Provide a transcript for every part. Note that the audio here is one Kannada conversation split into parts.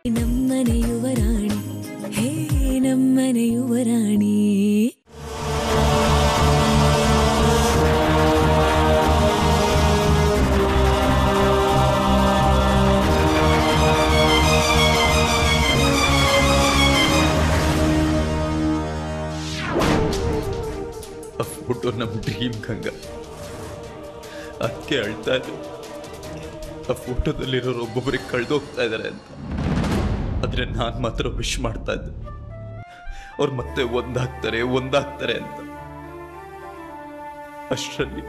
ನಮ್ಮನೆ ಯುವರಾಣಿ ಹೇ ನಮ್ಮನೆ ಯುವರಾಣಿ ಆ ಫೋಟೋ ನಮ್ಮ ಡ್ರೀಮ್ ಗಂಗ ಅದಕ್ಕೆ ಅಳ್ತಾ ಇದ್ರು ಆ ಫೋಟೋದಲ್ಲಿರೋರು ಒಬ್ಬೊಬ್ಬರಿಗೆ ಕಳೆದೋಗ್ತಾ ಇದ್ದಾರೆ ಅಂತ ಆದ್ರೆ ನಾನು ಮಾತ್ರ ವಿಶ್ ಮಾಡ್ತಾ ಇದ್ದೆ ಅವ್ರು ಮತ್ತೆ ಒಂದಾಗ್ತಾರೆ ಒಂದಾಗ್ತಾರೆ ಅಂತ ಅಷ್ಟರಲ್ಲಿ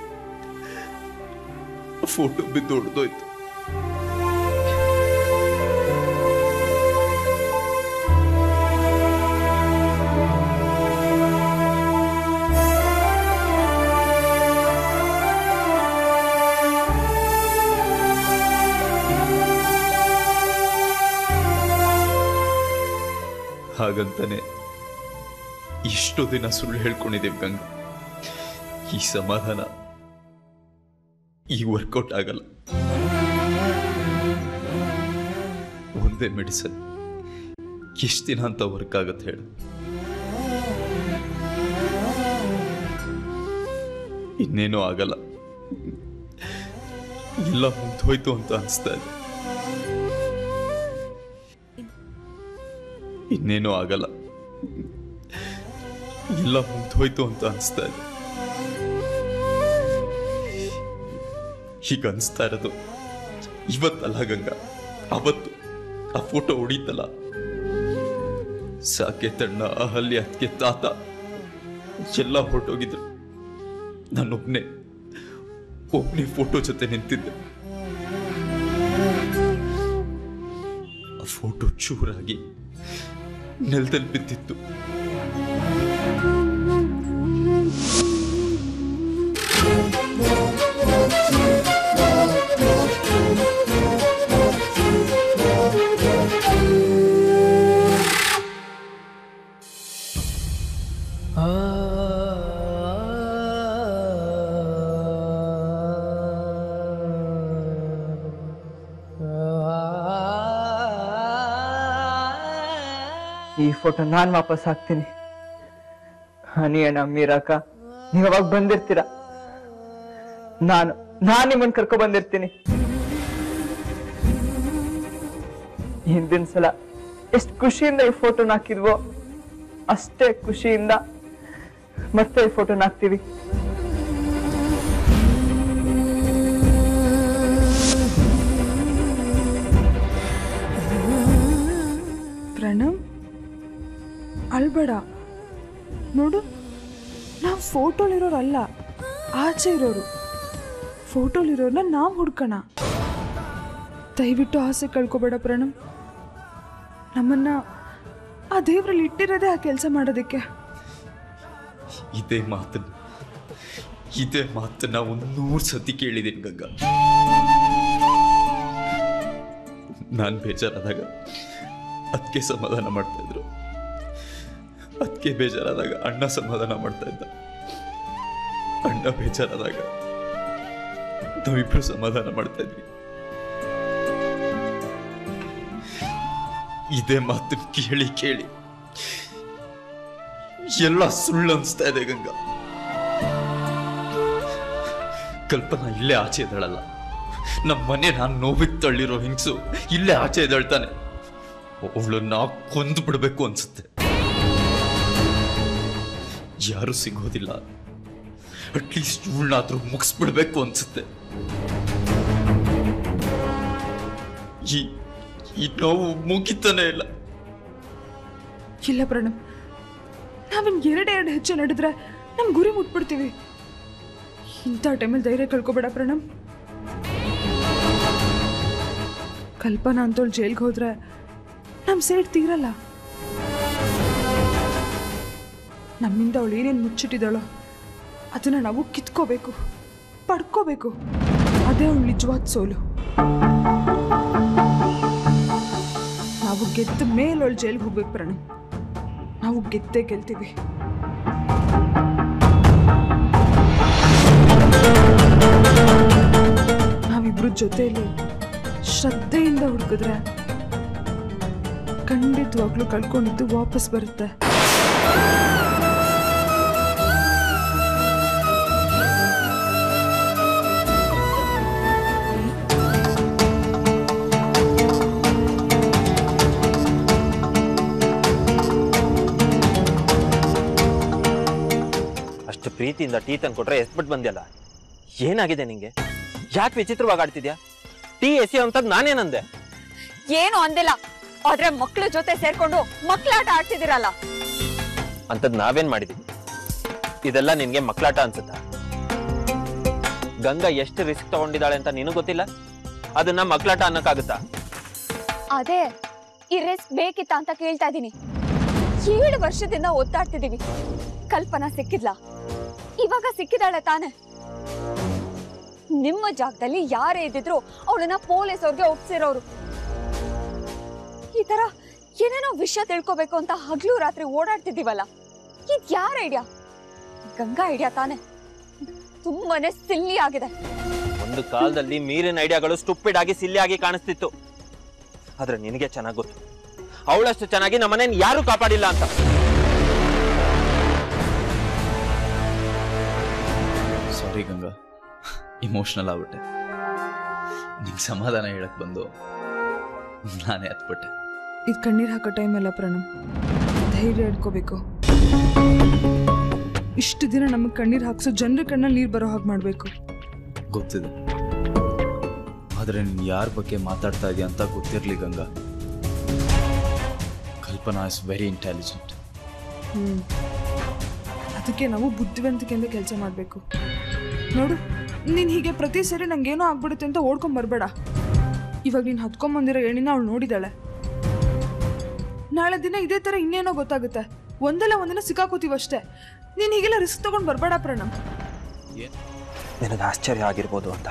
ಫೋಟೋ ಬಿದ್ದು ಹೊಡೆದೋಯ್ತು ಹಾಗಂತಾನೆ ಇಷ್ಟು ದಿನ ಸುಳ್ಳು ಹೇಳ್ಕೊಂಡಿದ್ದೀವಿ ಗಂಗಾ ಈ ಸಮಾಧಾನ ಈ ವರ್ಕೌಟ್ ಆಗಲ್ಲ ಒಂದೇ ಮೆಡಿಸನ್ ಎಷ್ಟು ದಿನ ಅಂತ ವರ್ಕ್ ಆಗತ್ತೆ ಹೇಳು ಇನ್ನೇನೂ ಆಗಲ್ಲ ಎಲ್ಲ ಮುಗ್ದೋಯ್ತು ಅಂತ ಅನಿಸ್ತಾ ಇದೆ ಇನ್ನೇನೂ ಆಗಲ್ಲ ಎಲ್ಲ ಮುಗ್ದೋಯ್ತು ಅಂತ ಅನಿಸ್ತಾ ಇದೆ ಹೀಗೆ ಅನಿಸ್ತಾ ಇರೋದು ಇವತ್ತಲ್ಲ ಗಂಗಾ ಅವತ್ತು ಆ ಫೋಟೋ ಹೊಡೀತಲ್ಲ ಸಾಕೆ ತಣ್ಣ ಅಹಲ್ಯ ಅದಕ್ಕೆ ತಾತ ಎಲ್ಲ ಹೊರಟೋಗಿದ್ರು ನಾನೊಬ್ನೇ ಒಬ್ನೇ ಫೋಟೋ ಜೊತೆ ನಿಂತಿದ್ದೆ ಆ ಫೋಟೋ ಚೂರಾಗಿ ನೆಲದಲ್ಲಿ ಬಿದ್ದಿತ್ತು ಈ ಫೋಟೋ ನಾನ್ ವಾಪಸ್ ಹಾಕ್ತೀನಿ ಹನಿ ಅಣ್ಣ ಮೀರಾಕ ನೀವ್ ಅವಾಗ ಬಂದಿರ್ತೀರ ನಾನು ನಾನ್ ನಿಮ್ಮನ್ ಕರ್ಕೊ ಬಂದಿರ್ತೀನಿ ಹಿಂದಿನ ಸಲ ಎಷ್ಟು ಖುಷಿಯಿಂದ ಈ ಫೋಟೋನ ಹಾಕಿದ್ವೋ ಅಷ್ಟೇ ಖುಷಿಯಿಂದ ಮತ್ತೆ ಈ ಫೋಟೋನ ಹಾಕ್ತೀವಿ ಪ್ರಣಮ್ ಅಳ್ಬೇಡ ನೋಡು ನಾವು ಫೋಟೋಲಿರೋರಲ್ಲ ಆಚೆ ಇರೋರು ಫೋಟೋಲಿರೋರ್ನ ನಾವು ಹುಡ್ಕೋಣ ದಯವಿಟ್ಟು ಆಸೆ ಕಳ್ಕೊಬೇಡ ಪ್ರಣಮ್ ನಮ್ಮನ್ನ ಆ ದೇವ್ರಲ್ಲಿ ಇಟ್ಟಿರೋದೇ ಆ ಕೆಲಸ ಮಾಡೋದಕ್ಕೆ ಇದೇ ಮಾತನ್ನ ಇದೇ ಮಾತನ್ನ ಒಂದು ನೂರು ಸತಿ ಕೇಳಿದ್ದೀನಿ ಗಂಗಾ ನಾನು ಬೇಜಾರಾದಾಗ ಅದಕ್ಕೆ ಸಮಾಧಾನ ಮಾಡ್ತಾ ಇದ್ರು ಅದಕ್ಕೆ ಬೇಜಾರಾದಾಗ ಅಣ್ಣ ಸಮಾಧಾನ ಮಾಡ್ತಾ ಇದ್ದ ಅಣ್ಣ ಬೇಜಾರಾದಾಗ ನಾವಿಬ್ರು ಸಮಾಧಾನ ಮಾಡ್ತಾ ಇದ್ವಿ ಇದೇ ಮಾತನ್ನ ಕೇಳಿ ಕೇಳಿ ಎಲ್ಲ ಸುಳ್ಳು ಅನ್ಸ್ತಾ ಇದೆ ಗಂಗಾ ಕಲ್ಪನಾ ಇಲ್ಲೇ ಆಚೆ ಇದ್ದಾಳಲ್ಲ ನಮ್ಮ ಮನೆ ನಾನು ನೋವಿಗೆ ತಳ್ಳಿರೋ ಹಿಂಗ್ಸು ಇಲ್ಲೇ ಆಚೆ ಇದ್ದಾಳ್ತಾನೆ ಅವಳನ್ನ ಕೊಂದು ಬಿಡ್ಬೇಕು ಅನ್ಸುತ್ತೆ ಯಾರು ಸಿಗೋದಿಲ್ಲ ಅಟ್ಲೀಸ್ಟ್ ಇವಳನ್ನಾದ್ರೂ ಮುಗಿಸ್ಬಿಡ್ಬೇಕು ಅನ್ಸುತ್ತೆ ಈ ಈ ನೋವು ಮುಗಿತಾನೆ ಇಲ್ಲ ಇಲ್ಲ ಪ್ರಣಮ್ ನಾವಿನ್ ಎರಡೆ ಎರಡು ಹೆಜ್ಜೆ ನಡೆದ್ರೆ ನಮ್ ಗುರಿ ಮುಟ್ಬಿಡ್ತೀವಿ ಇಂಥ ಟೈಮಲ್ಲಿ ಧೈರ್ಯ ಕಳ್ಕೊಬೇಡ ಪ್ರಣಮ್ ಕಲ್ಪನಾ ಅಂತೋಳು ಜೈಲ್ಗೆ ಹೋದ್ರೆ ನಮ್ ಸೇಡ್ ತೀರಲ್ಲ ನಮ್ಮಿಂದ ಅವಳು ಏನೇನು ಮುಚ್ಚಿಟ್ಟಿದ್ದಾಳೋ ಅದನ್ನ ನಾವು ಕಿತ್ಕೋಬೇಕು ಪಡ್ಕೋಬೇಕು ಅದೇ ಅವಳು ನಿಜವಾದ ಸೋಲು ನಾವು ಗೆದ್ದ ಮೇಲೆ ಅವಳು ಜೈಲ್ಗೆ ಹೋಗ್ಬೇಕು ಪ್ರಣಮ್ ನಾವು ಗೆದ್ದೇ ಗೆಲ್ತೀವಿ ನಾವಿಬ್ರು ಜೊತೆಯಲ್ಲಿ ಶ್ರದ್ಧೆಯಿಂದ ಹುಡುಕಿದ್ರೆ ಖಂಡಿತವಾಗ್ಲೂ ಕಳ್ಕೊಂಡಿದ್ದು ವಾಪಸ್ ಬರುತ್ತೆ ಅಷ್ಟು ಪ್ರೀತಿಯಿಂದ ಟೀ ತಂದು ಕೊಟ್ರೆ ಎಸ್ಬಿಟ್ಟು ಬಂದ್ಯಲ್ಲ ಏನಾಗಿದೆ ನಿಂಗೆ ಯಾಕೆ ವಿಚಿತ್ರವಾಗಿ ಆಡ್ತಿದ್ಯಾ ಟೀ ಎಸಿ ಅಂತದ್ ನಾನೇನಂದೆ ಏನು ಅಂದಿಲ್ಲ ಆದ್ರೆ ಮಕ್ಳ ಜೊತೆ ಸೇರ್ಕೊಂಡು ಮಕ್ಳಾಟ ಆಡ್ತಿದಿರಲ್ಲ ಅಂತದ್ ನಾವೇನ್ ಮಾಡಿದೀವಿ ಇದೆಲ್ಲ ನಿನ್ಗೆ ಮಕ್ಕಳಾಟ ಅನ್ಸುತ್ತಾ ಗಂಗಾ ಎಷ್ಟು ರಿಸ್ಕ್ ತಗೊಂಡಿದ್ದಾಳೆ ಅಂತ ನಿನಗ್ ಗೊತ್ತಿಲ್ಲ ಅದನ್ನ ಮಕ್ಕಳಾಟ ಅನ್ನಕ್ಕಾಗುತ್ತಾ ಅದೇ ಈ ರೆಸ್ಟ್ ಬೇಕಿತ್ತ ಅಂತ ಕೇಳ್ತಾ ಇದೀನಿ ಏಳು ವರ್ಷದಿಂದ ಒತ್ತಾಡ್ತಿದೀವಿ ಕಲ್ಪನಾ ಸಿಕ್ಕಿದ್ಲ ಇವಾಗ ಸಿಕ್ಕಿದಾಳೆ ತಾನೆ ನಿಮ್ಮ ಜಾಗದಲ್ಲಿ ಯಾರೇ ಇದ್ದಿದ್ರು ಅವಳನ್ನ ಪೊಲೀಸ್ ಅವ್ರಿಗೆ ಒಪ್ಸಿರೋರು ಈ ತರ ಏನೇನೋ ವಿಷಯ ತಿಳ್ಕೊಬೇಕು ಅಂತ ಹಗ್ಲು ರಾತ್ರಿ ಓಡಾಡ್ತಿದೀವಲ್ಲ ಇದ್ ಯಾರ ಐಡಿಯಾ ಗಂಗಾ ಐಡಿಯಾ ತಾನೆ ತುಂಬಾನೇ ಸಿಲ್ಲಿ ಆಗಿದೆ ಒಂದು ಕಾಲದಲ್ಲಿ ಮೀರಿನ ಐಡಿಯಾಗಳು ಸ್ಟುಪಿಡ್ ಆಗಿ ಸಿಲ್ಲಿ ಆಗಿ ಕಾಣಿಸ್ತಿತ್ತು ಆದ್ರೆ ನಿನಗೆ ಚೆನ್ನಾಗ್ ಗೊತ್ತು ಅವಳಷ್ಟು ಚೆನ್ನಾಗಿ ನಮ್ಮನೇನ್ ಯಾರು ಕಾಪಾಡಿಲ್ಲ ಅಂತ ಸಾರಿ ಗಂಗಾ ಇಮೋಷ್ನಲ್ ಆಗ್ಬಿಟ್ಟೆ ನಿಂಗೆ ಸಮಾಧಾನ ಹೇಳಕ್ ಬಂದು ನಾನೇ ಹತ್ಬಿಟ್ಟೆ ಇದು ಕಣ್ಣೀರ್ ಹಾಕೋ ಟೈಮ್ ಅಲ್ಲ ಪ್ರಣಮ್ ಧೈರ್ಯ ಇಟ್ಕೋಬೇಕು ಇಷ್ಟು ದಿನ ನಮಗೆ ಕಣ್ಣೀರ್ ಹಾಕ್ಸೋ ಜನರ ಕಣ್ಣಲ್ಲಿ ನೀರು ಬರೋ ಹಾಗೆ ಮಾಡಬೇಕು ಗೊತ್ತಿದೆ ಆದರೆ ನೀನು ಯಾರ ಬಗ್ಗೆ ಮಾತಾಡ್ತಾ ಇದೆಯಾ ಅಂತ ಗೊತ್ತಿರಲಿ Ganga Kalpana is very intelligent hmm ಅದಕ್ಕೆ ನಾವು ಬುದ್ಧಿವಂತಿಕೆಯಿಂದ ಕೆಲಸ ಮಾಡಬೇಕು ನೋಡು ನೀನು ಹೀಗೆ ಪ್ರತಿ ಸರಿ ನಂಗೇನೋ ಆಗ್ಬಿಡುತ್ತೆ ಅಂತ ಓಡ್ಕೊಂಡ್ ಬರಬೇಡ ಇವಾಗ ನೀನು ಹತ್ಕೊಂಬಂದಿರೋ ಏಣಿನ ಅವಳು ನೋಡಿದಾಳೆ ನಾಳೆ ದಿನ ಇದೇ ಥರ ಇನ್ನೇನೋ ಗೊತ್ತಾಗುತ್ತೆ ಒಂದಲ್ಲ ಒಂದಿನ ಸಿಕ್ಕಾಕೋತೀವಷ್ಟೇ ನೀನು ಹೀಗೆಲ್ಲ ರಿಸ್ಕ್ ತಗೊಂಡು ಬರಬೇಡ ಪ್ರಣಮ್ ನಿನಗೆ ಆಶ್ಚರ್ಯ ಆಗಿರ್ಬೋದು ಅಂತ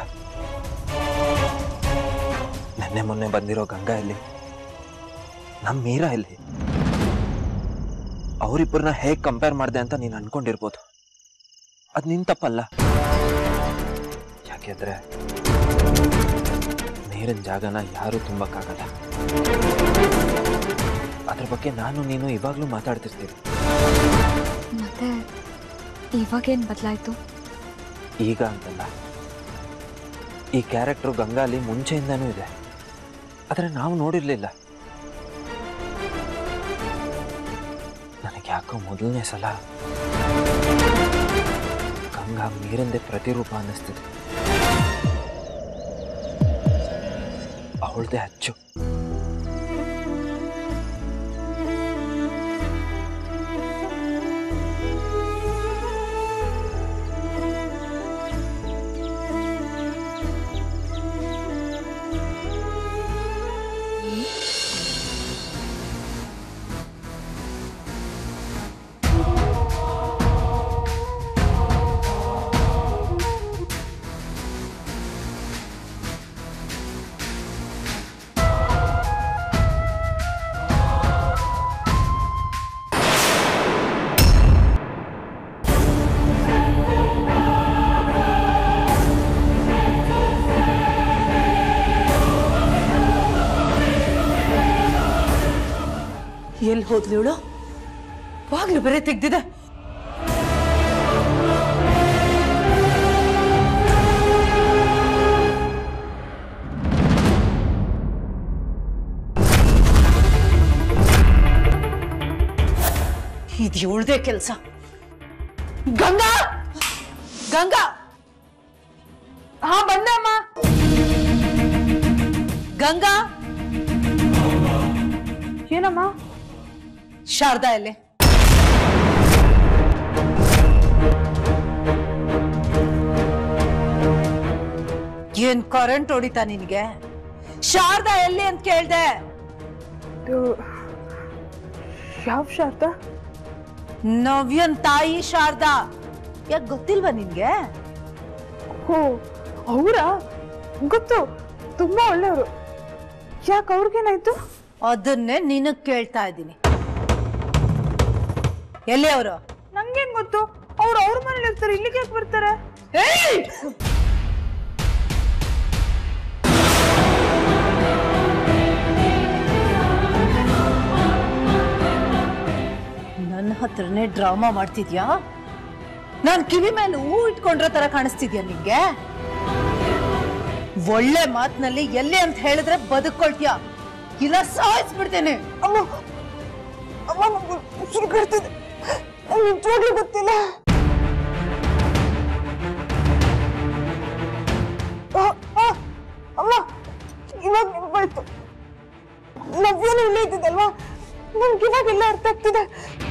ನಿನ್ನೆ ಮೊನ್ನೆ ಬಂದಿರೋ ಗಂಗಾ ಎಲ್ಲಿ ನಮ್ಮ ಮೀರಾ ಎಲ್ಲಿ ಅವರಿಬ್ಬರನ್ನ ಹೇಗ್ ಕಂಪೇರ್ ಮಾಡಿದೆ ಅಂತ ನೀನು ಅನ್ಕೊಂಡಿರ್ಬೋದು ಅದ್ ನಿನ್ ತಪ್ಪಲ್ಲ ಯಾಕೆಂದ್ರೆ ನೀರಿನ ಜಾಗನ ಯಾರೂ ತುಂಬಕ್ಕಾಗಲ್ಲ ಅದ್ರ ಬಗ್ಗೆ ನಾನು ನೀನು ಇವಾಗ್ಲೂ ಮಾತಾಡ್ತಿರ್ತೀವಿ ಮತ್ತೆ ಇವಾಗೇನ್ ಬದಲಾಯ್ತು ಈಗ ಅಂತಲ್ಲ ಈ ಕ್ಯಾರೆಕ್ಟರ್ ಗಂಗಾಲಿ ಮುಂಚೆಯಿಂದನೂ ಇದೆ ಆದರೆ ನಾವು ನೋಡಿರ್ಲಿಲ್ಲ ನನಗೆ ಯಾಕೋ ಮೊದಲನೇ ಸಲ ಗಂಗಾ ಮೀರಂದೆ ಪ್ರತಿರೂಪ ಅನ್ನಿಸ್ತಿದೆ ಅವಳದೇ ಅಚ್ಚು ಎಲ್ಲಿ ಹೋದ್ಲು ಇವಳು ಬಾಗ್ಲು ಬೇರೆ ತೆಗ್ದಿದೆ ಇದು ಇವಳ್ದೇ ಕೆಲಸ ಗಂಗಾ ಗಂಗಾ ಹಾ ಬಂದೆ ಅಮ್ಮ ಗಂಗಾ ಏನಮ್ಮ ಶಾರದಾ ಎಲ್ಲಿ ಏನ್ ಕರೆಂಟ್ ಹೊಡಿತಾ ನಿನ್ಗೆ ಶಾರದಾ ಎಲ್ಲಿ ಅಂತ ಕೇಳ್ದೆ ಯಾವ ಶಾರದಾ ನವ್ಯನ್ ತಾಯಿ ಶಾರದಾ ಯಾಕೆ ಗೊತ್ತಿಲ್ವಾ ನಿನ್ಗೆ ಓ ಅವರಾ ಗೊತ್ತು ತುಂಬಾ ಒಳ್ಳೆಯವರು ಯಾಕೆ ಅವ್ರಿಗೇನಾಯ್ತು ಅದನ್ನೇ ನಿನಗ್ ಕೇಳ್ತಾ ಇದ್ದೀನಿ ಎಲ್ಲಿ ಅವರು ನಂಗೇನ್ ಗೊತ್ತು ಅವ್ರು ಅವ್ರ ಮನೇಲಿ ಇರ್ತಾರೆ ಇಲ್ಲಿಗೆ ಯಾಕೆ ಬರ್ತಾರೆ ಹತ್ರನೇ ಡ್ರಾಮಾ ಮಾಡ್ತಿದ್ಯಾ ನಾನ್ ಕಿವಿ ಮೇಲೆ ಹೂ ಇಟ್ಕೊಂಡ್ರ ತರ ಕಾಣಿಸ್ತಿದ್ಯಾ ನಿಂಗೆ ಒಳ್ಳೆ ಮಾತಿನಲ್ಲಿ ಎಲ್ಲಿ ಅಂತ ಹೇಳಿದ್ರೆ ಬದುಕೊಳ್ತೀಯ ಇಲ್ಲ ಸಾಯಿಸ್ಬಿಡ್ತೇನೆ ಅಮ್ಮ ಅಮ್ಮ ನಂಗೆ ಉಸಿರು ಕಟ್ತಿದೆ ನಿಜವಾಗ್ಲೂ ಗೊತ್ತಿಲ್ಲ ಆ, ಆ, ಅಮ್ಮ ಇವಾಗ ನೆನಪಾಯ್ತು ನವ್ಯನು ಇಲ್ಲೇ ಇದ್ದಿದ್ದಲ್ವಾ ನಮ್ಗೆ ಇವಾಗ ಎಲ್ಲ ಅರ್ಥ ಆಗ್ತಿದೆ